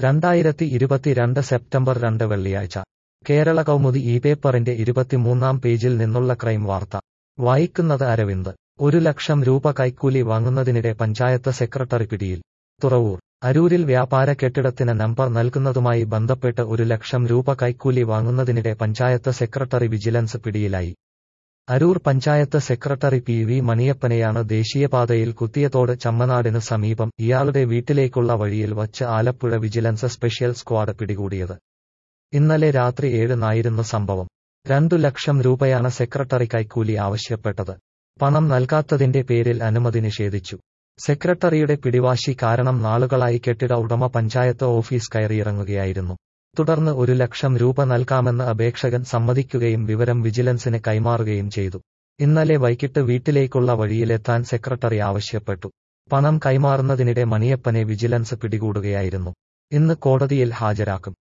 രണ്ടായിരത്തി ഇരുപത്തിരണ്ട് സെപ്റ്റംബർ രണ്ട് വെള്ളിയാഴ്ച കേരള കൗമുദി ഈ പേപ്പറിന്റെ ഇരുപത്തിമൂന്നാം പേജിൽ നിന്നുള്ള ക്രൈം വാർത്ത വായിക്കുന്നത് അരവിന്ദ് ഒരു ലക്ഷം രൂപ കൈക്കൂലി വാങ്ങുന്നതിനിടെ പഞ്ചായത്ത് സെക്രട്ടറി പിടിയിൽ തുറവൂർ അരൂരിൽ വ്യാപാര കെട്ടിടത്തിന് നമ്പർ നൽകുന്നതുമായി ബന്ധപ്പെട്ട് ഒരു ലക്ഷം രൂപ കൈക്കൂലി വാങ്ങുന്നതിനിടെ പഞ്ചായത്ത് സെക്രട്ടറി വിജിലൻസ് പിടിയിലായി Aroor panchayat secretary P V മണിയപ്പനെയാണ് ദേശീയപാതയിൽ കുത്തിയതോട് ചമ്മനാടിന് സമീപം ഇയാളുടെ വീട്ടിലേക്കുള്ള വഴിയിൽ വച്ച് ആലപ്പുഴ വിജിലൻസ് സ്പെഷ്യൽ സ്ക്വാഡ് പിടികൂടിയത് ഇന്നലെ രാത്രി ഏഴിനായിരുന്നു സംഭവം രണ്ടു ലക്ഷം രൂപയാണ് സെക്രട്ടറി കൈക്കൂലി ആവശ്യപ്പെട്ടത് പണം നൽകാത്തതിന്റെ പേരിൽ അനുമതി നിഷേധിച്ചു സെക്രട്ടറിയുടെ പിടിവാശി കാരണം നാളുകളായി കെട്ടിട ഉടമ പഞ്ചായത്ത് ഓഫീസ് കയറിയിറങ്ങുകയായിരുന്നു തുടർന്ന് ഒരു ലക്ഷം രൂപ നൽകാമെന്ന് അപേക്ഷകൻ സമ്മതിക്കുകയും വിവരം വിജിലൻസിന് കൈമാറുകയും ചെയ്തു ഇന്നലെ വൈകിട്ട് വീട്ടിലേക്കുള്ള വഴിയിലെത്താൻ സെക്രട്ടറി ആവശ്യപ്പെട്ടു പണം കൈമാറുന്നതിനിടെ മണിയപ്പനെ വിജിലൻസ് പിടികൂടുകയായിരുന്നു ഇന്ന് കോടതിയിൽ ഹാജരാക്കും